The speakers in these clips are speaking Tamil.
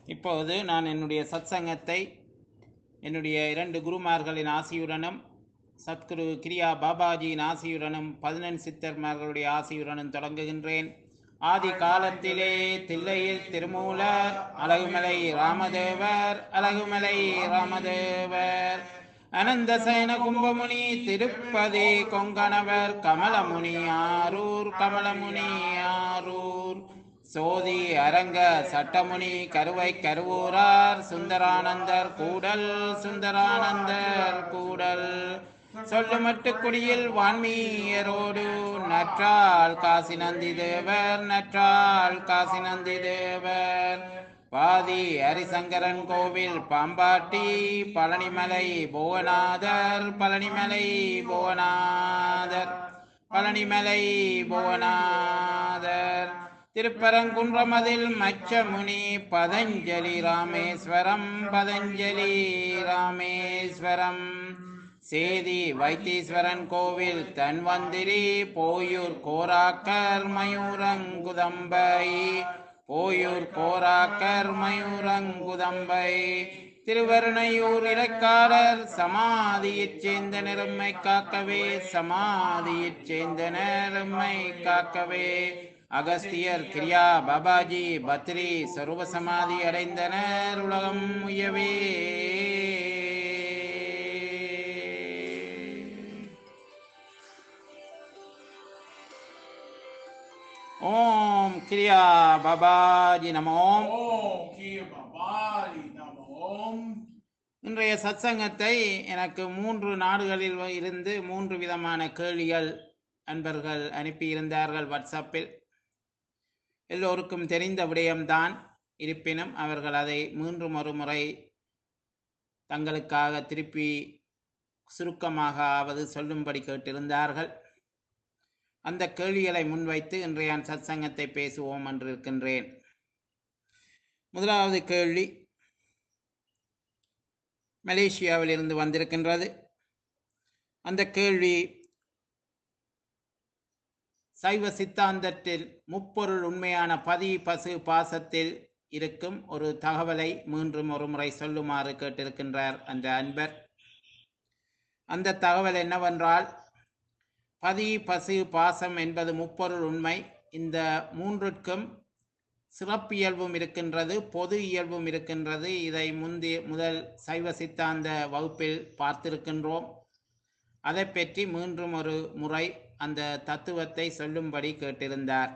இப்போது நான் என்னுடைய சத்சங்கத்தை என்னுடைய இரண்டு குருமார்களின் ஆசியுடனும் சத்குரு கிரியா பாபாஜியின் ஆசியுடனும் பதினெண் சித்தர்மார்களுடைய ஆசியுடனும் தொடங்குகின்றேன் ஆதி காலத்திலே தில்லையில் திருமூலர் அழகுமலை ராமதேவர் அழகுமலை ராமதேவர் அனந்த சயன கும்பமுனி திருப்பதி கொங்கணவர் கமலமுனி ஆரூர் கமலமுனி ஆரூர் சோதி அரங்க சட்டமுனி கருவை கருவூரார் சுந்தரானந்தர் கூடல் சுந்தரானந்தர் கூடல் சொல்லுமட்டு குடியில் வான்மீயரோடு நற்றால் காசி நந்தி தேவர் நற்றால் காசி நந்தி தேவர் பாதி ஹரிசங்கரன் கோவில் பாம்பாட்டி பழனிமலை புவனாதர் பழனிமலை புவனாதர் பழனிமலை புவனாதர் திருப்பரங்குன்றமதில் மச்சமுனி பதஞ்சலி ராமேஸ்வரம் பதஞ்சலி ராமேஸ்வரம் சேதி வைத்தீஸ்வரன் கோவில் தன்வந்திரி போயூர் கோராக்கர் மயூரங்குதம்பை போயூர் கோராக்கர் மயூரங்குதம்பை திருவருணையூர் இலக்காரர் சமாதியைச் சேர்ந்த நிறம்மை காக்கவே சமாதியைச் சேர்ந்த நிறம்மை காக்கவே அகஸ்தியர் கிரியா பாபாஜி பத்ரி சர்வ சமாதி அடைந்தனர் உலகம் உயவே ஓம் கிரியா பாபாஜி நமோம் ஓம் கீழ பாபாரி நம ஓம் இன்றைய சத்சங்கத்தை எனக்கு மூன்று நாடுகளில் இருந்து மூன்று விதமான கேள்விகள் அன்பர்கள் அனுப்பியிருந்தார்கள் வாட்ஸ்அப்பில் எல்லோருக்கும் தெரிந்த விடயம்தான் இருப்பினும் அவர்கள் அதை மீண்டும் ஒரு முறை தங்களுக்காக திருப்பி சுருக்கமாக ஆவது சொல்லும்படி கேட்டிருந்தார்கள் அந்த கேள்விகளை முன்வைத்து இன்றைய சத்சங்கத்தை பேசுவோம் என்று இருக்கின்றேன் முதலாவது கேள்வி மலேசியாவில் இருந்து வந்திருக்கின்றது அந்த கேள்வி சைவ சித்தாந்தத்தில் முப்பொருள் உண்மையான பதி பசு பாசத்தில் இருக்கும் ஒரு தகவலை மீண்டும் ஒரு முறை சொல்லுமாறு கேட்டிருக்கின்றார் அந்த அன்பர் அந்த தகவல் என்னவென்றால் பதி பசு பாசம் என்பது முப்பொருள் உண்மை இந்த மூன்றுக்கும் சிறப்பியல்பும் இருக்கின்றது பொது இயல்பும் இருக்கின்றது இதை முந்தைய முதல் சைவ சித்தாந்த வகுப்பில் பார்த்திருக்கின்றோம் அதை பற்றி மீண்டும் ஒரு முறை அந்த தத்துவத்தை சொல்லும்படி கேட்டிருந்தார்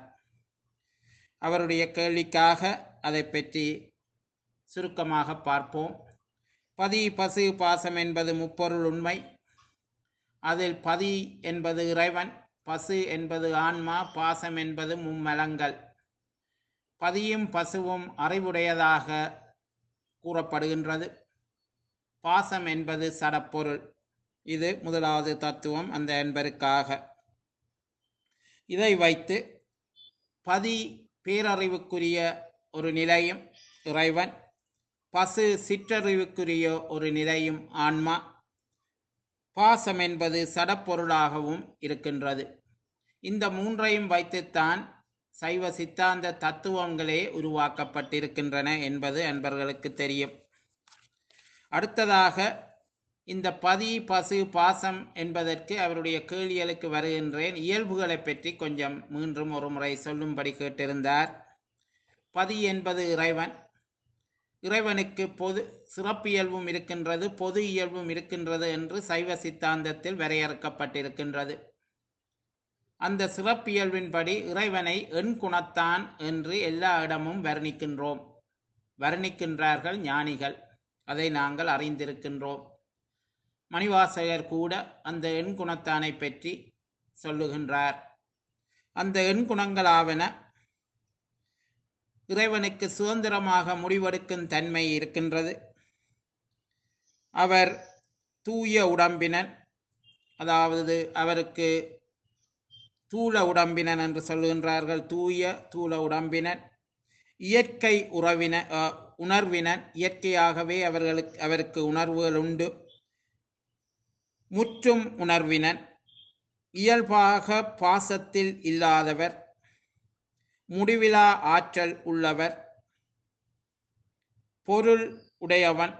அவருடைய கேள்விக்காக அதை பற்றி சுருக்கமாக பார்ப்போம் பதி பசு பாசம் என்பது முப்பொருள் உண்மை அதில் பதி என்பது இறைவன் பசு என்பது ஆன்மா பாசம் என்பது மும்மலங்கள் பதியும் பசுவும் அறிவுடையதாக கூறப்படுகின்றது பாசம் என்பது சடப்பொருள் இது முதலாவது தத்துவம் அந்த என்பருக்காக இதை வைத்து பதி பேரறிவுக்குரிய ஒரு நிலையும் இறைவன் பசு சிற்றறிவுக்குரிய ஒரு நிலையும் ஆன்மா பாசம் என்பது சடப்பொருளாகவும் இருக்கின்றது இந்த மூன்றையும் வைத்துத்தான் சைவ சித்தாந்த தத்துவங்களே உருவாக்கப்பட்டிருக்கின்றன என்பது அன்பர்களுக்கு தெரியும் அடுத்ததாக இந்த பதி பசு பாசம் என்பதற்கு அவருடைய கேள்விகளுக்கு வருகின்றேன் இயல்புகளை பற்றி கொஞ்சம் மீண்டும் ஒரு முறை சொல்லும்படி கேட்டிருந்தார் பதி என்பது இறைவன் இறைவனுக்கு பொது சிறப்பியல்பும் இருக்கின்றது பொது இயல்பும் இருக்கின்றது என்று சைவ சித்தாந்தத்தில் வரையறுக்கப்பட்டிருக்கின்றது அந்த சிறப்பியல்பின்படி இறைவனை எண் குணத்தான் என்று எல்லா இடமும் வர்ணிக்கின்றோம் வர்ணிக்கின்றார்கள் ஞானிகள் அதை நாங்கள் அறிந்திருக்கின்றோம் மணிவாசகர் கூட அந்த எண் குணத்தானை பற்றி சொல்லுகின்றார் அந்த எண் குணங்களாவன இறைவனுக்கு சுதந்திரமாக முடிவெடுக்கும் தன்மை இருக்கின்றது அவர் தூய உடம்பினன் அதாவது அவருக்கு தூள உடம்பினன் என்று சொல்லுகின்றார்கள் தூய தூள உடம்பினன் இயற்கை உறவின அஹ், உணர்வினன் இயற்கையாகவே அவர்களுக்கு அவருக்கு உணர்வுகள் உண்டு முற்றும் உணர்வினன் இயல்பாக பாசத்தில் இல்லாதவர் முடிவிலா ஆற்றல் உள்ளவர் பொருள் உடையவன்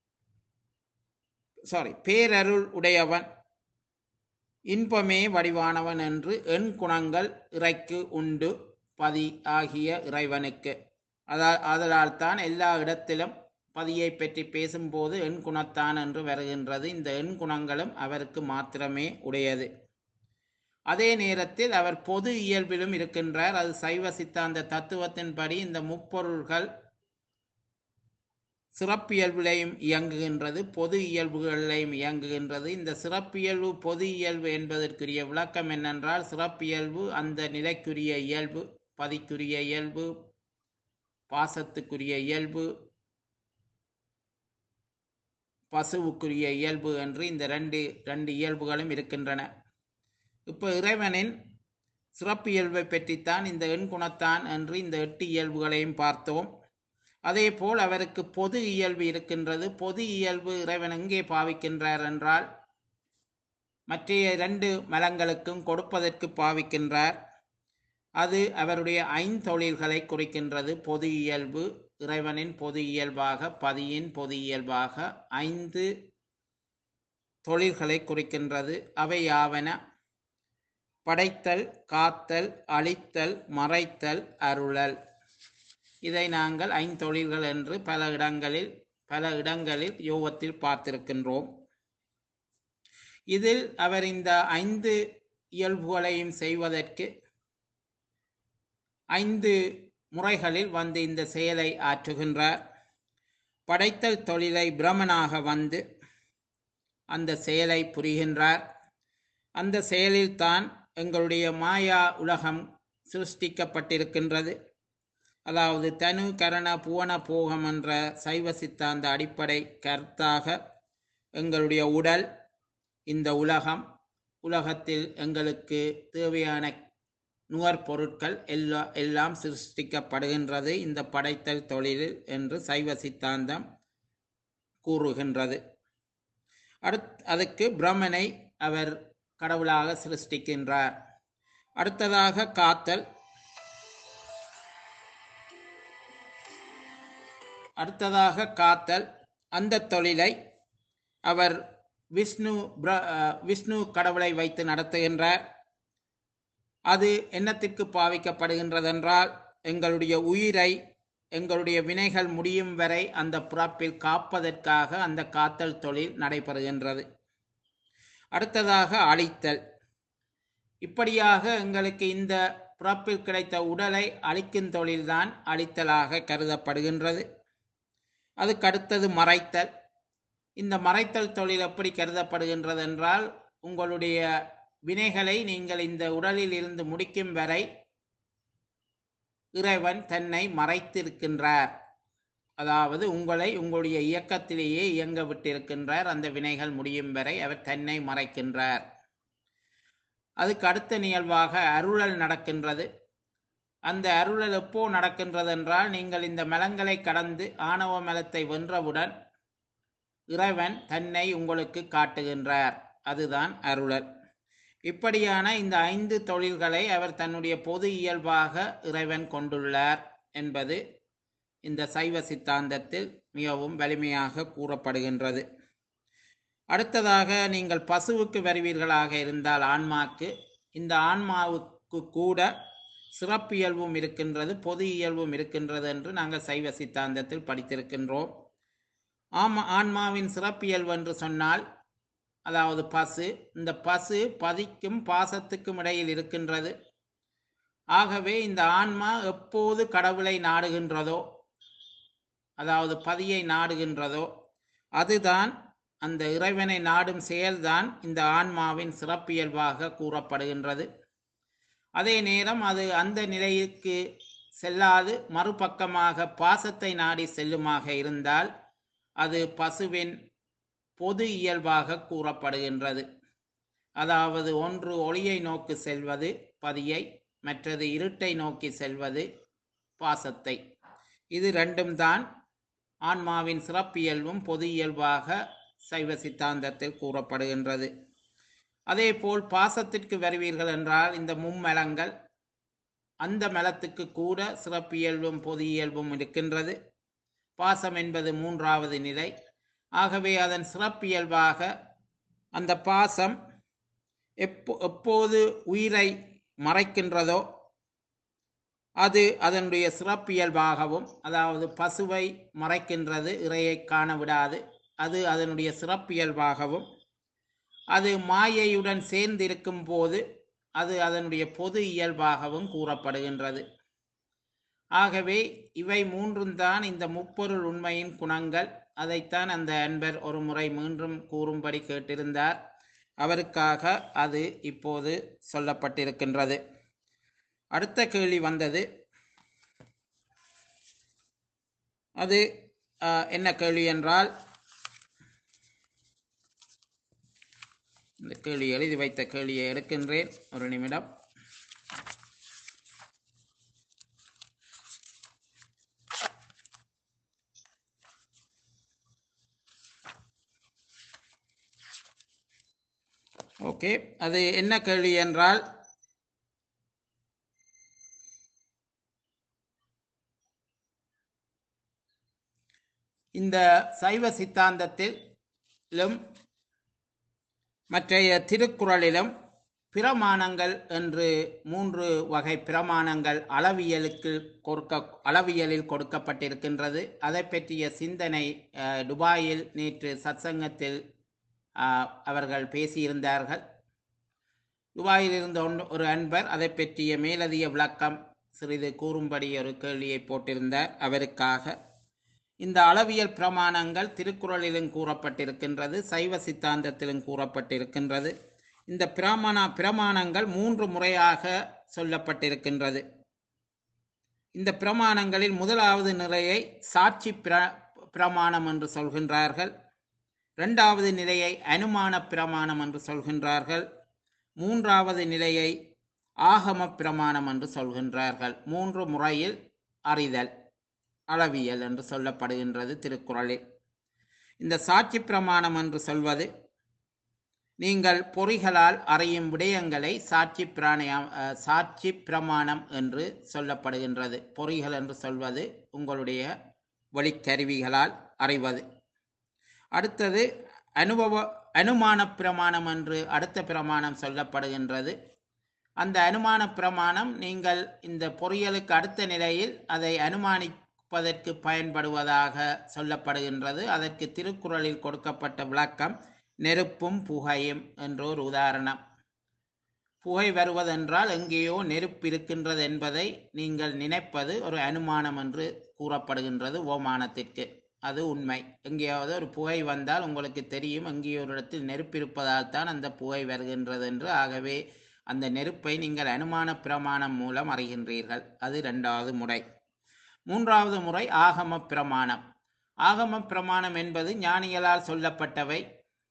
சாரி பேரருள் உடையவன் இன்பமே வடிவானவன் என்று எண் குணங்கள் இறைக்கு உண்டு பதி ஆகிய இறைவனுக்கு அதா அதனால் தான் எல்லா இடத்திலும் பதியை பற்றி பேசும்போது எண் குணத்தான் என்று வருகின்றது இந்த எண் குணங்களும் அவருக்கு மாத்திரமே உடையது அதே நேரத்தில் அவர் பொது இயல்பிலும் இருக்கின்றார் அது சைவ சித்தாந்த தத்துவத்தின்படி இந்த முப்பொருள்கள் சிறப்பியல்பிலையும் இயங்குகின்றது பொது இயல்புகளிலையும் இயங்குகின்றது இந்த சிறப்பியல்பு பொது இயல்பு என்பதற்குரிய விளக்கம் என்னென்றால் சிறப்பியல்பு அந்த நிலைக்குரிய இயல்பு பதிக்குரிய இயல்பு பாசத்துக்குரிய இயல்பு பசுவுக்குரிய இயல்பு என்று இந்த ரெண்டு ரெண்டு இயல்புகளும் இருக்கின்றன இப்போ இறைவனின் சிறப்பியல்பை பற்றித்தான் இந்த எண் குணத்தான் என்று இந்த எட்டு இயல்புகளையும் பார்த்தோம் அதே போல் அவருக்கு பொது இயல்பு இருக்கின்றது பொது இயல்பு இறைவன் எங்கே பாவிக்கின்றார் என்றால் மற்ற இரண்டு மலங்களுக்கும் கொடுப்பதற்கு பாவிக்கின்றார் அது அவருடைய ஐந்தொழில்களை குறிக்கின்றது பொது இயல்பு இறைவனின் பொது இயல்பாக பதியின் பொது இயல்பாக ஐந்து தொழில்களை குறிக்கின்றது அவை யாவன படைத்தல் காத்தல் அழித்தல் மறைத்தல் அருளல் இதை நாங்கள் ஐந்தொழில்கள் என்று பல இடங்களில் பல இடங்களில் யோகத்தில் பார்த்திருக்கின்றோம் இதில் அவர் இந்த ஐந்து இயல்புகளையும் செய்வதற்கு ஐந்து முறைகளில் வந்து இந்த செயலை ஆற்றுகின்றார் படைத்தல் தொழிலை பிரமனாக வந்து அந்த செயலை புரிகின்றார் அந்த செயலில்தான் எங்களுடைய மாயா உலகம் சிருஷ்டிக்கப்பட்டிருக்கின்றது அதாவது தனு கரண புவன போகம் என்ற சைவ சித்தாந்த அடிப்படை கருத்தாக எங்களுடைய உடல் இந்த உலகம் உலகத்தில் எங்களுக்கு தேவையான நுகர்பொருட்கள் எல்லா எல்லாம் சிருஷ்டிக்கப்படுகின்றது இந்த படைத்தல் தொழிலில் என்று சைவ சித்தாந்தம் கூறுகின்றது அடுத் அதுக்கு பிரம்மனை அவர் கடவுளாக சிருஷ்டிக்கின்றார் அடுத்ததாக காத்தல் அடுத்ததாக காத்தல் அந்த தொழிலை அவர் விஷ்ணு பிர- அஹ், விஷ்ணு கடவுளை வைத்து நடத்துகின்றார் அது என்னத்திற்கு பாவிக்கப்படுகின்றதென்றால் எங்களுடைய உயிரை எங்களுடைய வினைகள் முடியும் வரை அந்த பிறப்பில் காப்பதற்காக அந்த காத்தல் தொழில் நடைபெறுகின்றது அடுத்ததாக அழித்தல் இப்படியாக எங்களுக்கு இந்த பிறப்பில் கிடைத்த உடலை அழிக்கும் தொழில்தான் அழித்தலாக கருதப்படுகின்றது அதுக்கு அடுத்தது மறைத்தல் இந்த மறைத்தல் தொழில் எப்படி கருதப்படுகின்றது என்றால் உங்களுடைய வினைகளை நீங்கள் இந்த உடலில் இருந்து முடிக்கும் வரை இறைவன் தன்னை மறைத்திருக்கின்றார் அதாவது உங்களை உங்களுடைய இயக்கத்திலேயே இயங்க விட்டிருக்கின்றார் அந்த வினைகள் முடியும் வரை அவர் தன்னை மறைக்கின்றார் அதுக்கு அடுத்த நிகழ்வாக அருளல் நடக்கின்றது அந்த அருளல் எப்போ நடக்கின்றது என்றால் நீங்கள் இந்த மலங்களை கடந்து ஆணவ மலத்தை வென்றவுடன் இறைவன் தன்னை உங்களுக்கு காட்டுகின்றார் அதுதான் அருளல் இப்படியான இந்த ஐந்து தொழில்களை அவர் தன்னுடைய பொது இயல்பாக இறைவன் கொண்டுள்ளார் என்பது இந்த சைவ சித்தாந்தத்தில் மிகவும் வலிமையாக கூறப்படுகின்றது அடுத்ததாக நீங்கள் பசுவுக்கு வருவீர்களாக இருந்தால் ஆன்மாக்கு இந்த ஆன்மாவுக்கு கூட சிறப்பியல்பும் இருக்கின்றது பொது இயல்பும் இருக்கின்றது என்று நாங்கள் சைவ சித்தாந்தத்தில் படித்திருக்கின்றோம் ஆமா ஆன்மாவின் சிறப்பியல்பு என்று சொன்னால் அதாவது பசு இந்த பசு பதிக்கும் பாசத்துக்கும் இடையில் இருக்கின்றது ஆகவே இந்த ஆன்மா எப்போது கடவுளை நாடுகின்றதோ அதாவது பதியை நாடுகின்றதோ அதுதான் அந்த இறைவனை நாடும் செயல்தான் இந்த ஆன்மாவின் சிறப்பியல்பாக கூறப்படுகின்றது அதே நேரம் அது அந்த நிலைக்கு செல்லாது மறுபக்கமாக பாசத்தை நாடி செல்லுமாக இருந்தால் அது பசுவின் பொது இயல்பாக கூறப்படுகின்றது அதாவது ஒன்று ஒளியை நோக்கி செல்வது பதியை மற்றது இருட்டை நோக்கி செல்வது பாசத்தை இது ரெண்டும் தான் ஆன்மாவின் சிறப்பியல்பும் பொது இயல்பாக சைவ சித்தாந்தத்தில் கூறப்படுகின்றது அதேபோல் பாசத்திற்கு வருவீர்கள் என்றால் இந்த மும்மலங்கள் அந்த மலத்துக்கு கூட சிறப்பியல்பும் பொது இயல்பும் இருக்கின்றது பாசம் என்பது மூன்றாவது நிலை ஆகவே அதன் சிறப்பியல்பாக அந்த பாசம் எப்போ எப்போது உயிரை மறைக்கின்றதோ அது அதனுடைய சிறப்பியல்பாகவும் அதாவது பசுவை மறைக்கின்றது இறையை காண விடாது அது அதனுடைய சிறப்பியல்பாகவும் அது மாயையுடன் சேர்ந்திருக்கும் போது அது அதனுடைய பொது இயல்பாகவும் கூறப்படுகின்றது ஆகவே இவை மூன்றும் தான் இந்த முப்பொருள் உண்மையின் குணங்கள் அதைத்தான் அந்த அன்பர் ஒரு முறை மீண்டும் கூறும்படி கேட்டிருந்தார் அவருக்காக அது இப்போது சொல்லப்பட்டிருக்கின்றது அடுத்த கேள்வி வந்தது அது அஹ், என்ன கேள்வி என்றால் இந்த கேள்வி எழுதி வைத்த கேள்வியை எடுக்கின்றேன் ஒரு நிமிடம் ஓகே அது என்ன கேள்வி என்றால் இந்த சைவ சித்தாந்தத்திலும் மற்றைய திருக்குறளிலும் பிரமாணங்கள் என்று மூன்று வகை பிரமாணங்கள் அளவியலுக்கு கொடுக்க அளவியலில் கொடுக்கப்பட்டிருக்கின்றது அதை பற்றிய சிந்தனை அஹ், துபாயில் நேற்று சத்சங்கத்தில் அஹ், அவர்கள் பேசியிருந்தார்கள் துபாயில் இருந்த ஒன்று- ஒரு அன்பர் அதை பற்றிய மேலதிக விளக்கம் சிறிது கூறும்படி ஒரு கேள்வியை போட்டிருந்தார் அவருக்காக இந்த அளவியல் பிரமாணங்கள் திருக்குறளிலும் கூறப்பட்டிருக்கின்றது சைவ சித்தாந்தத்திலும் கூறப்பட்டிருக்கின்றது இந்த பிரமாண பிரமாணங்கள் மூன்று முறையாக சொல்லப்பட்டிருக்கின்றது இந்த பிரமாணங்களில் முதலாவது நிலையை சாட்சி பிர பிரமாணம் என்று சொல்கின்றார்கள் இரண்டாவது நிலையை அனுமான பிரமாணம் என்று சொல்கின்றார்கள் மூன்றாவது நிலையை ஆகம பிரமாணம் என்று சொல்கின்றார்கள் மூன்று முறையில் அறிதல் அளவியல் என்று சொல்லப்படுகின்றது திருக்குறளில் இந்த சாட்சி பிரமாணம் என்று சொல்வது நீங்கள் பொறிகளால் அறியும் விடயங்களை சாட்சி பிராணயம் அஹ், சாட்சி பிரமாணம் என்று சொல்லப்படுகின்றது பொறிகள் என்று சொல்வது உங்களுடைய வழிக்கருவிகளால் அறிவது அடுத்தது அனுபவ அனுமான பிரமாணம் என்று அடுத்த பிரமாணம் சொல்லப்படுகின்றது அந்த அனுமான பிரமாணம் நீங்கள் இந்த பொறியியலுக்கு அடுத்த நிலையில் அதை அனுமானிப்பதற்கு பயன்படுவதாக சொல்லப்படுகின்றது அதற்கு திருக்குறளில் கொடுக்கப்பட்ட விளக்கம் நெருப்பும் புகையும் என்ற ஒரு உதாரணம் புகை வருவதென்றால் எங்கேயோ நெருப்பு இருக்கின்றது என்பதை நீங்கள் நினைப்பது ஒரு அனுமானம் என்று கூறப்படுகின்றது ஓமானத்திற்கு அது உண்மை எங்கேயாவது ஒரு புகை வந்தால் உங்களுக்கு தெரியும் எங்கேயோ ஒரு இடத்தில் நெருப்பு இருப்பதால் தான் அந்த புகை வருகின்றது என்று ஆகவே அந்த நெருப்பை நீங்கள் அனுமான பிரமாணம் மூலம் அறிகின்றீர்கள் அது இரண்டாவது முறை மூன்றாவது முறை ஆகம பிரமாணம் ஆகம பிரமாணம் என்பது ஞானிகளால் சொல்லப்பட்டவை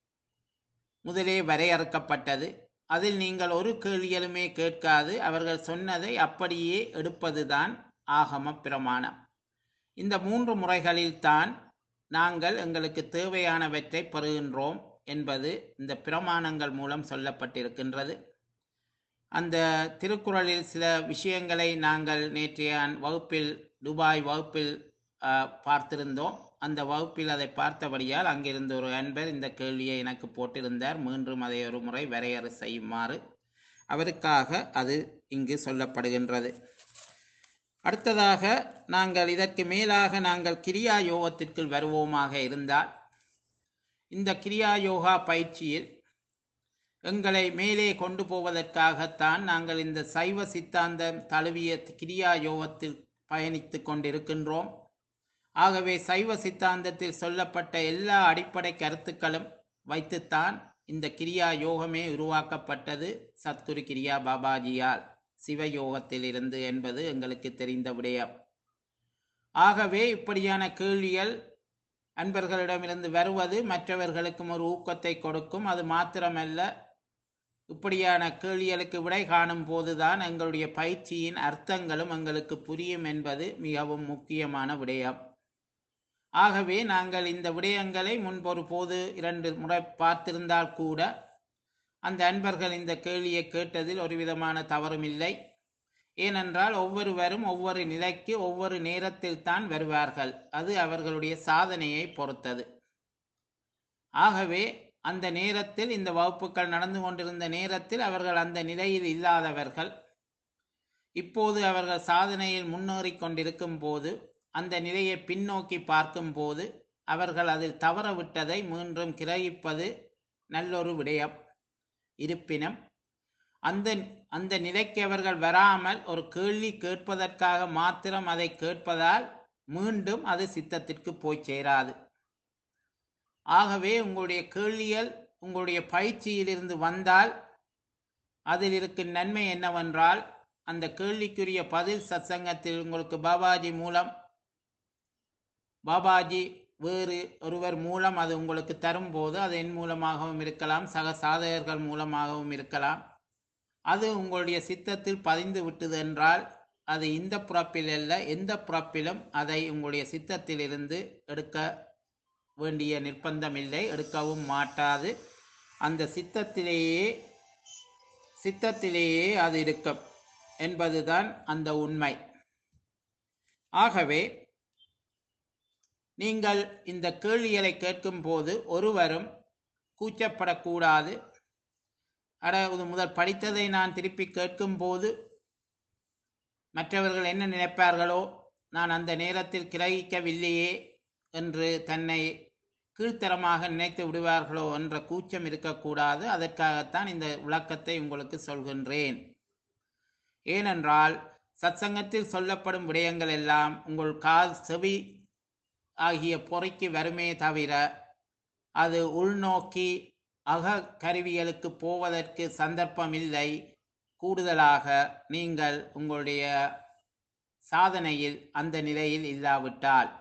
முதலே வரையறுக்கப்பட்டது அதில் நீங்கள் ஒரு கேள்விகளுமே கேட்காது அவர்கள் சொன்னதை அப்படியே எடுப்பதுதான் ஆகம பிரமாணம் இந்த மூன்று முறைகளில்தான் நாங்கள் எங்களுக்கு தேவையானவற்றை பெறுகின்றோம் என்பது இந்த பிரமாணங்கள் மூலம் சொல்லப்பட்டிருக்கின்றது அந்த திருக்குறளில் சில விஷயங்களை நாங்கள் நேற்றைய வகுப்பில் துபாய் வகுப்பில் அஹ், பார்த்திருந்தோம் அந்த வகுப்பில் அதை பார்த்தபடியால் அங்கிருந்த ஒரு அன்பர் இந்த கேள்வியை எனக்கு போட்டிருந்தார் மீண்டும் அதை ஒரு முறை வரையறை செய்யுமாறு அவருக்காக அது இங்கு சொல்லப்படுகின்றது அடுத்ததாக நாங்கள் இதற்கு மேலாக நாங்கள் கிரியா யோகத்திற்குள் வருவோமாக இருந்தால் இந்த கிரியா யோகா பயிற்சியில் எங்களை மேலே கொண்டு போவதற்காகத்தான் நாங்கள் இந்த சைவ சித்தாந்தம் தழுவிய கிரியா யோகத்தில் பயணித்துக் கொண்டிருக்கின்றோம் ஆகவே சைவ சித்தாந்தத்தில் சொல்லப்பட்ட எல்லா அடிப்படை கருத்துக்களும் வைத்துத்தான் இந்த கிரியா யோகமே உருவாக்கப்பட்டது சத்குரு கிரியா பாபாஜியால் சிவயோகத்தில் இருந்து என்பது எங்களுக்கு தெரிந்த விடயம் ஆகவே இப்படியான கேள்விகள் அன்பர்களிடமிருந்து வருவது மற்றவர்களுக்கும் ஒரு ஊக்கத்தை கொடுக்கும் அது மாத்திரமல்ல இப்படியான கேள்விகளுக்கு விடை காணும் போதுதான் எங்களுடைய பயிற்சியின் அர்த்தங்களும் எங்களுக்கு புரியும் என்பது மிகவும் முக்கியமான விடயம் ஆகவே நாங்கள் இந்த விடயங்களை முன்பொரு போது இரண்டு முறை பார்த்திருந்தால் கூட அந்த அன்பர்கள் இந்த கேள்வியை கேட்டதில் ஒரு விதமான தவறும் இல்லை ஏனென்றால் ஒவ்வொருவரும் ஒவ்வொரு நிலைக்கு ஒவ்வொரு நேரத்தில் தான் வருவார்கள் அது அவர்களுடைய சாதனையை பொறுத்தது ஆகவே அந்த நேரத்தில் இந்த வகுப்புகள் நடந்து கொண்டிருந்த நேரத்தில் அவர்கள் அந்த நிலையில் இல்லாதவர்கள் இப்போது அவர்கள் சாதனையில் முன்னேறிக் கொண்டிருக்கும் போது அந்த நிலையை பின்னோக்கி பார்க்கும் போது அவர்கள் அதில் தவறவிட்டதை மீண்டும் கிரகிப்பது நல்லொரு விடயம் இருப்பினும் அந்த அந்த நிலைக்கு அவர்கள் வராமல் ஒரு கேள்வி கேட்பதற்காக மாத்திரம் அதை கேட்பதால் மீண்டும் அது சித்தத்திற்கு போய் சேராது ஆகவே உங்களுடைய கேள்விகள் உங்களுடைய பயிற்சியிலிருந்து வந்தால் அதில் இருக்கும் நன்மை என்னவென்றால் அந்த கேள்விக்குரிய பதில் சத்சங்கத்தில் உங்களுக்கு பாபாஜி மூலம் பாபாஜி வேறு ஒருவர் மூலம் அது உங்களுக்கு தரும்போது அது என் மூலமாகவும் இருக்கலாம் சக சாதகர்கள் மூலமாகவும் இருக்கலாம் அது உங்களுடைய சித்தத்தில் பதிந்து விட்டது என்றால் அது இந்த புறப்பில் அல்ல எந்த புறப்பிலும் அதை உங்களுடைய சித்தத்திலிருந்து எடுக்க வேண்டிய நிர்பந்தம் இல்லை எடுக்கவும் மாட்டாது அந்த சித்தத்திலேயே சித்தத்திலேயே அது இருக்கும் என்பதுதான் அந்த உண்மை ஆகவே நீங்கள் இந்த கேள்விகளை கேட்கும் போது ஒருவரும் கூச்சப்படக்கூடாது அதாவது முதல் படித்ததை நான் திருப்பி கேட்கும் போது மற்றவர்கள் என்ன நினைப்பார்களோ நான் அந்த நேரத்தில் கிரகிக்கவில்லையே என்று தன்னை கீழ்த்தரமாக நினைத்து விடுவார்களோ என்ற கூச்சம் இருக்கக்கூடாது அதற்காகத்தான் இந்த விளக்கத்தை உங்களுக்கு சொல்கின்றேன் ஏனென்றால் சத்சங்கத்தில் சொல்லப்படும் விடயங்கள் எல்லாம் உங்கள் கால் செவி ஆகிய பொறைக்கு வருமே தவிர அது உள்நோக்கி அக கருவிகளுக்கு போவதற்கு சந்தர்ப்பம் இல்லை கூடுதலாக நீங்கள் உங்களுடைய சாதனையில் அந்த நிலையில் இல்லாவிட்டால்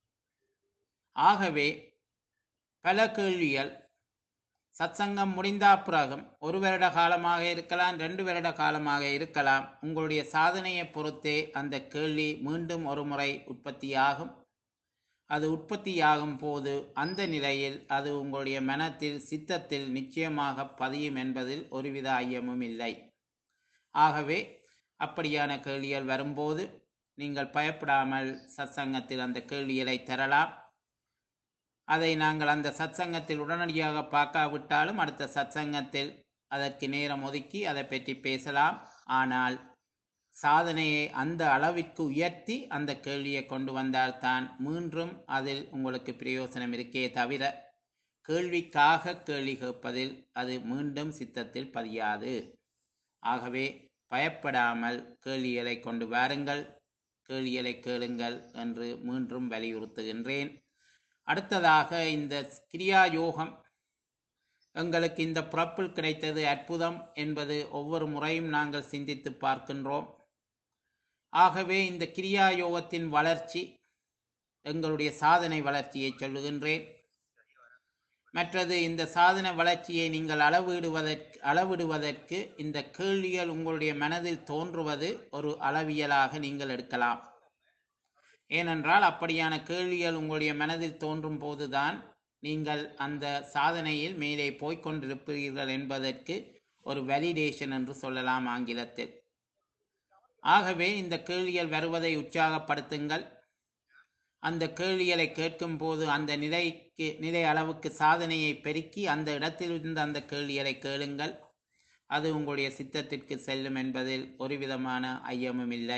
ஆகவே பல கேள்விகள் சத்சங்கம் முடிந்தா பிறகும் ஒரு வருட காலமாக இருக்கலாம் ரெண்டு வருட காலமாக இருக்கலாம் உங்களுடைய சாதனையை பொறுத்தே அந்த கேள்வி மீண்டும் ஒரு முறை உற்பத்தியாகும் அது உற்பத்தியாகும் போது அந்த நிலையில் அது உங்களுடைய மனத்தில் சித்தத்தில் நிச்சயமாக பதியும் என்பதில் ஒருவித ஐயமும் இல்லை ஆகவே அப்படியான கேள்விகள் வரும்போது நீங்கள் பயப்படாமல் சத்சங்கத்தில் அந்த கேள்விகளை தரலாம் அதை நாங்கள் அந்த சத்சங்கத்தில் உடனடியாக பார்க்காவிட்டாலும் அடுத்த சத்சங்கத்தில் அதற்கு நேரம் ஒதுக்கி அதை பற்றி பேசலாம் ஆனால் சாதனையை அந்த அளவிற்கு உயர்த்தி அந்த கேள்வியை கொண்டு வந்தால்தான் மீண்டும் அதில் உங்களுக்கு பிரயோசனம் இருக்கே தவிர கேள்விக்காக கேள்வி கேட்பதில் அது மீண்டும் சித்தத்தில் பதியாது ஆகவே பயப்படாமல் கேள்விகளை கொண்டு வாருங்கள் கேள்விகளை கேளுங்கள் என்று மீண்டும் வலியுறுத்துகின்றேன் அடுத்ததாக இந்த கிரியா யோகம் எங்களுக்கு இந்த பிறப்பில் கிடைத்தது அற்புதம் என்பது ஒவ்வொரு முறையும் நாங்கள் சிந்தித்து பார்க்கின்றோம் ஆகவே இந்த கிரியா யோகத்தின் வளர்ச்சி எங்களுடைய சாதனை வளர்ச்சியை சொல்லுகின்றேன் மற்றது இந்த சாதன வளர்ச்சியை நீங்கள் அளவிடுவதற்கு அளவிடுவதற்கு இந்த கேள்விகள் உங்களுடைய மனதில் தோன்றுவது ஒரு அளவியலாக நீங்கள் எடுக்கலாம் ஏனென்றால் அப்படியான கேள்விகள் உங்களுடைய மனதில் தோன்றும் போதுதான் நீங்கள் அந்த சாதனையில் மேலே போய்க் கொண்டிருப்பீர்கள் என்பதற்கு ஒரு வேலிடேஷன் என்று சொல்லலாம் ஆங்கிலத்தில் ஆகவே இந்த கேள்விகள் வருவதை உற்சாகப்படுத்துங்கள் அந்த கேள்விகளை கேட்கும் போது அந்த நிலைக்கு நிலை அளவுக்கு சாதனையை பெருக்கி அந்த இடத்திலிருந்து அந்த கேள்விகளை கேளுங்கள் அது உங்களுடைய சித்தத்திற்கு செல்லும் என்பதில் ஒரு விதமான ஐயமும் இல்லை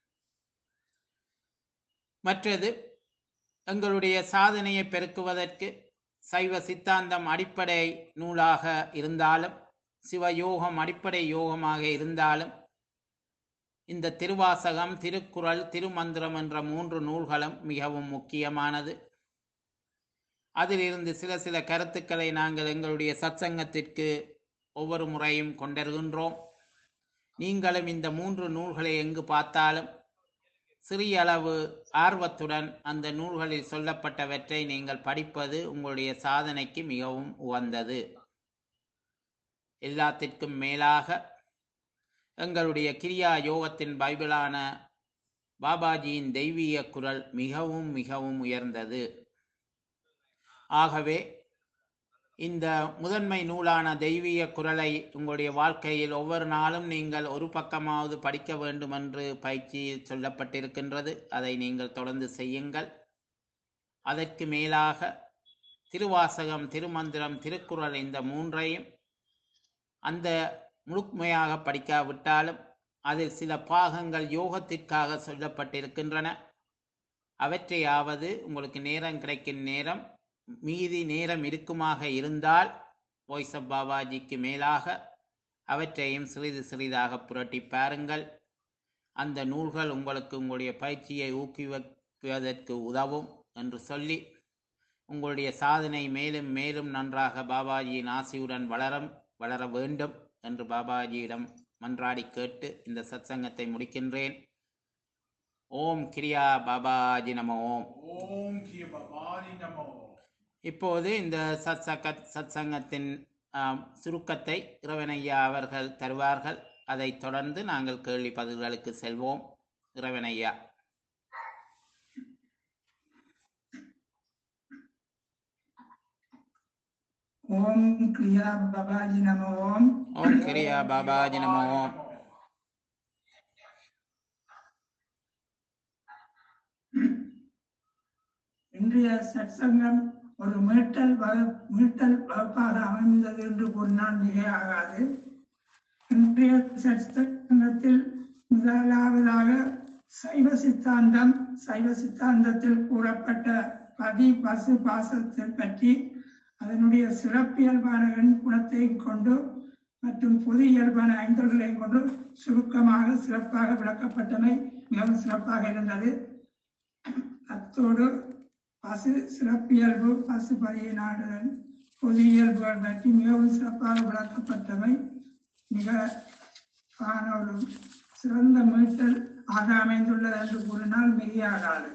மற்றது எங்களுடைய சாதனையை பெருக்குவதற்கு சைவ சித்தாந்தம் அடிப்படை நூலாக இருந்தாலும் சிவயோகம் அடிப்படை யோகமாக இருந்தாலும் இந்த திருவாசகம் திருக்குறள் திருமந்திரம் என்ற மூன்று நூல்களும் மிகவும் முக்கியமானது அதிலிருந்து சில சில கருத்துக்களை நாங்கள் எங்களுடைய சத்சங்கத்திற்கு ஒவ்வொரு முறையும் கொண்டிருக்கின்றோம் நீங்களும் இந்த மூன்று நூல்களை எங்கு பார்த்தாலும் சிறிய அளவு ஆர்வத்துடன் அந்த நூல்களில் சொல்லப்பட்டவற்றை நீங்கள் படிப்பது உங்களுடைய சாதனைக்கு மிகவும் உகந்தது எல்லாத்திற்கும் மேலாக எங்களுடைய கிரியா யோகத்தின் பைபிளான பாபாஜியின் தெய்வீக குரல் மிகவும் மிகவும் உயர்ந்தது ஆகவே இந்த முதன்மை நூலான தெய்வீக குரலை உங்களுடைய வாழ்க்கையில் ஒவ்வொரு நாளும் நீங்கள் ஒரு பக்கமாவது படிக்க வேண்டும் என்று பயிற்சியில் சொல்லப்பட்டிருக்கின்றது அதை நீங்கள் தொடர்ந்து செய்யுங்கள் அதற்கு மேலாக திருவாசகம் திருமந்திரம் திருக்குறள் இந்த மூன்றையும் அந்த முழுமையாக படிக்காவிட்டாலும் அதில் சில பாகங்கள் யோகத்திற்காக சொல்லப்பட்டிருக்கின்றன அவற்றையாவது உங்களுக்கு நேரம் கிடைக்கும் நேரம் மீதி நேரம் இருக்குமாக இருந்தால் வாய்ஸ் ஆஃப் பாபாஜிக்கு மேலாக அவற்றையும் சிறிது சிறிதாக புரட்டி பாருங்கள் அந்த நூல்கள் உங்களுக்கு உங்களுடைய பயிற்சியை ஊக்குவிப்பதற்கு உதவும் என்று சொல்லி உங்களுடைய சாதனை மேலும் மேலும் நன்றாக பாபாஜியின் ஆசியுடன் வளரும் வளர வேண்டும் என்று பாபாஜியிடம் மன்றாடி கேட்டு இந்த சத்சங்கத்தை முடிக்கின்றேன் ஓம் கிரியா பாபாஜி நம ஓம் ஓம் கிய பவானி நமோ இப்போது இந்த சத்சக சத்சங்கத்தின் ஆம், சுருக்கத்தை இறைவனையா அவர்கள் தருவார்கள் அதைத் தொடர்ந்து நாங்கள் கேள்வி பதில்களுக்கு செல்வோம் இறைவனையா ஓம் கிரியா பபாஜி நம ஓம் ஓம் கிரியா பாபாஜி நம ஓம் இன்றைய சத்சங்கம் ஒரு மீட்டல் வகு- மீட்டல் வகுப்பாக அமைந்தது என்று கூறினால் மிகையாகாது இன்றைய சத்சங்கத்தில் முதலாவதாக சைவ சித்தாந்தம் சைவ சித்தாந்தத்தில் கூறப்பட்ட பதி பசு பாசத்தை பற்றி அதனுடைய சிறப்பியல்பான எண் குணத்தையும் கொண்டு மற்றும் பொது இயல்பான ஐந்தொழிலையும் கொண்டு சுருக்கமாக சிறப்பாக விளக்கப்பட்டமை மிகவும் சிறப்பாக இருந்தது அத்தோடு பசு சிறப்பியல்பு பசுபதியை நாடுதல் பொது இயல்புகள் பற்றி மிகவும் சிறப்பாக விளக்கப்பட்டவை மிக காணொலும் சிறந்த மீட்டல் ஆக அமைந்துள்ளது என்று கூறினால் மிகையாகாது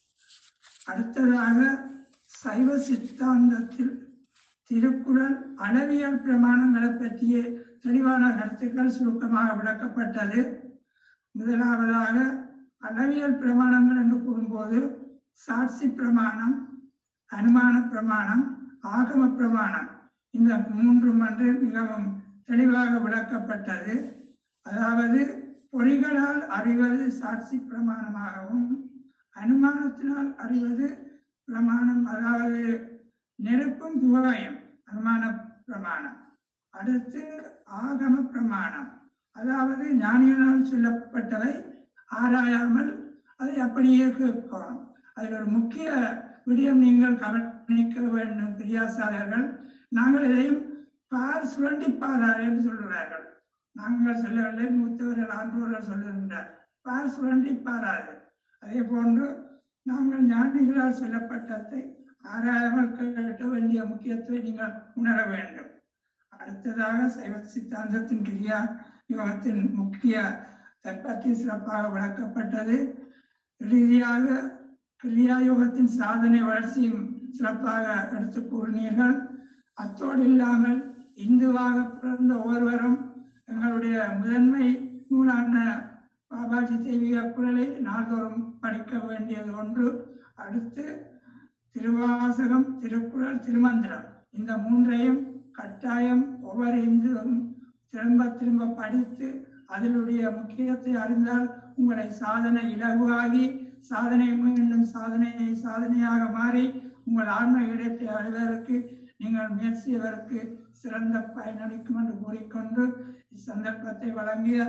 அடுத்ததாக சைவ சித்தாந்தத்தில் திருக்குறள் அளவியல் பிரமாணங்களை பற்றிய தெளிவான கருத்துக்கள் சுருக்கமாக விளக்கப்பட்டது முதலாவதாக அளவியல் பிரமாணங்கள் என்று கூறும்போது சாட்சி பிரமாணம் அனுமான பிரமாணம் ஆகம பிரமாணம் இந்த மூன்றும் என்று மிகவும் தெளிவாக விளக்கப்பட்டது அதாவது பொறிகளால் அறிவது சாட்சி பிரமாணமாகவும் அனுமானத்தினால் அறிவது பிரமாணம் அதாவது நெருப்பும் புகையும் அனுமான பிரமாணம் அடுத்து ஆகம பிரமாணம் அதாவது ஞானிகளால் சொல்லப்பட்டவை ஆராயாமல் அதை அப்படியே கேட்கணும் அதில் ஒரு முக்கிய விடயம் நீங்கள் கவனிக்க வேண்டும் கிரியாசாரர்கள் நாங்கள் இதையும் பார் சுரண்டி பாரார் என்று சொல்கிறார்கள் நாங்கள் சொல்லவில்லை மூத்தவர்கள் ஆண்டோர்கள் சொல்லுகின்றார் பார் சுரண்டி பாராது அதே போன்று நாங்கள் ஞானிகளால் சொல்லப்பட்டதை ஆராயாமல் கேட்க வேண்டிய முக்கியத்துவத்தை நீங்கள் உணர வேண்டும் அடுத்ததாக சைவ சித்தாந்தத்தின் கிரியா யோகத்தின் முக்கிய பற்றி சிறப்பாக விளக்கப்பட்டது இறுதியாக கிரியா யோகத்தின் சாதனை வளர்ச்சியும் சிறப்பாக எடுத்து கூறினீர்கள் அத்தோடு இல்லாமல் இந்துவாக பிறந்த ஒவ்வொருவரும் எங்களுடைய முதன்மை நூலான பாபாஜி தெய்வீக குரலை நாள்தோறும் படிக்க வேண்டியது ஒன்று அடுத்து திருவாசகம் திருக்குறள் திருமந்திரம் இந்த மூன்றையும் கட்டாயம் ஒவ்வொரு இந்துவும் திரும்ப திரும்ப படித்து அதனுடைய முக்கியத்தை அறிந்தால் உங்களை சாதனை இலகுவாகி சாதனை மீண்டும் சாதனையை சாதனையாக மாறி உங்கள் ஆன்ம இடத்தை அடைவதற்கு நீங்கள் முயற்சியதற்கு சிறந்த பயனளிக்கும் என்று கூறிக்கொண்டு இச்சந்தர்ப்பத்தை வழங்கிய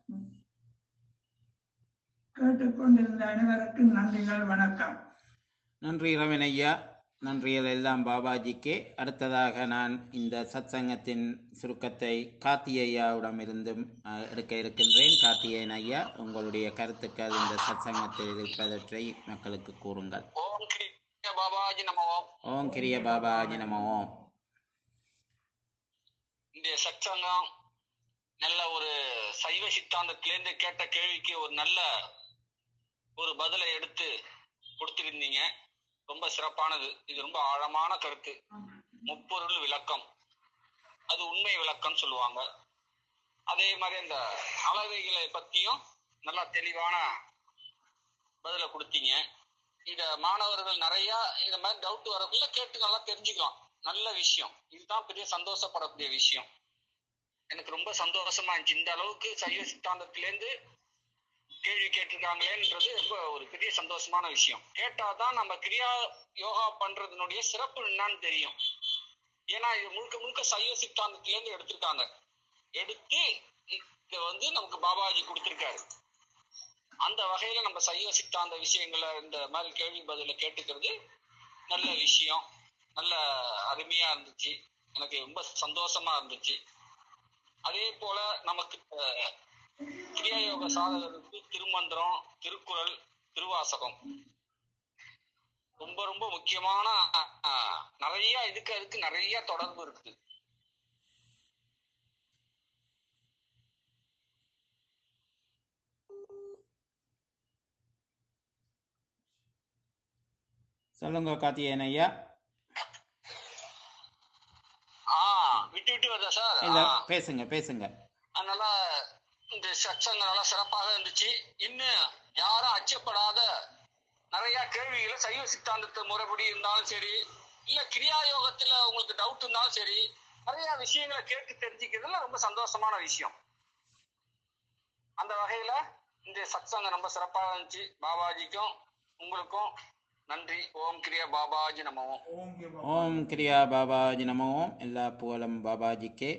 கேட்டுக்கொண்டிருந்த அனைவருக்கும் நன்றிகள் வணக்கம் நன்றி ரவணையா நன்றிகள் எல்லாம் பாபாஜிக்கே அடுத்ததாக நான் இந்த சத்சங்கத்தின் சுருக்கத்தை கார்த்திகையாவிடம் இருந்தும் அஹ், எடுக்க இருக்கின்றேன் கார்த்திகேயன் ஐயா உங்களுடைய கருத்துக்கள் இந்த சத்சங்கத்தில் இருப்பவற்றை மக்களுக்கு கூறுங்கள் ஓம் கிரிய பாபாஜி நம ஓம் ஓம் கிரிய பாபாஜி நம ஓம் இந்த சத்சங்கம் நல்ல ஒரு சைவ சித்தாந்தத்திலேருந்து கேட்ட கேள்விக்கு ஒரு நல்ல ஒரு பதிலை எடுத்து கொடுத்திருந்தீங்க ரொம்ப சிறப்பானது இது ரொம்ப ஆழமான கருத்து முப்பொருள் விளக்கம் அது உண்மை விளக்கம் சொல்லுவாங்க அதே மாதிரி அந்த அளவைகளை பத்தியும் நல்லா தெளிவான பதிலை கொடுத்தீங்க இத மாணவர்கள் நிறைய இந்த மாதிரி டவுட் வரக்குள்ள கேட்டு நல்லா தெரிஞ்சுக்கலாம் நல்ல விஷயம் இதுதான் பெரிய சந்தோஷப்படக்கூடிய விஷயம் எனக்கு ரொம்ப சந்தோஷமா இருந்துச்சு இந்த அளவுக்கு சைவ சித்தாந்தத்திலேருந்து கேள்வி கேட்டிருக்காங்களேன்றது ரொம்ப ஒரு பெரிய சந்தோஷமான விஷயம் கேட்டாதான் நம்ம கிரியா யோகா பண்றதுனுடைய சிறப்பு என்னன்னு தெரியும் ஏன்னா இது முழுக்க முழுக்க சைவ சித்தாந்தத்திலேருந்து எடுத்திருக்காங்க எடுத்து இத வந்து நமக்கு பாபாஜி கொடுத்திருக்காரு அந்த வகையில நம்ம சைவ சித்தாந்த விஷயங்களை இந்த மாதிரி கேள்வி பதில கேட்டுக்கிறது நல்ல விஷயம் நல்ல அருமையா இருந்துச்சு எனக்கு ரொம்ப சந்தோஷமா இருந்துச்சு அதே போல நமக்கு அஹ், கிரியா யோக சாதகருக்கு திருமந்திரம் திருக்குறள் திருவாசகம் ரொம்ப ரொம்ப முக்கியமான அஹ், நிறைய இதுக்கு அதுக்கு நிறைய தொடர்பு இருக்குது சொல்லுங்க கார்த்திகேயன் ஐயா ஆ விட்டு விட்டு வருதா சார் இல்ல ஆ. பேசுங்க பேசுங்க அதனால இந்த சத்சங்க நல்லா சிறப்பாக இருந்துச்சு இன்னும் யாரும் அச்சப்படாத நிறைய கேள்விகளை சைவ சித்தாந்தத்து முறைப்படி இருந்தாலும் சரி இல்ல கிரியா யோகத்துல உங்களுக்கு டவுட் இருந்தாலும் சரி நிறைய விஷயங்களை கேட்டு தெரிஞ்சுக்கிறதுல ரொம்ப சந்தோஷமான விஷயம் அந்த வகையில இந்த சத்சங்கம் ரொம்ப சிறப்பாக இருந்துச்சு பாபாஜிக்கும் உங்களுக்கும் நன்றி ஓம் கிரியா பாபாஜி நமோம் ஓம் கே பாபா ஓம் கிரியா பாபாஜி நமோ எல்லா புகழும் பாபாஜிக்கே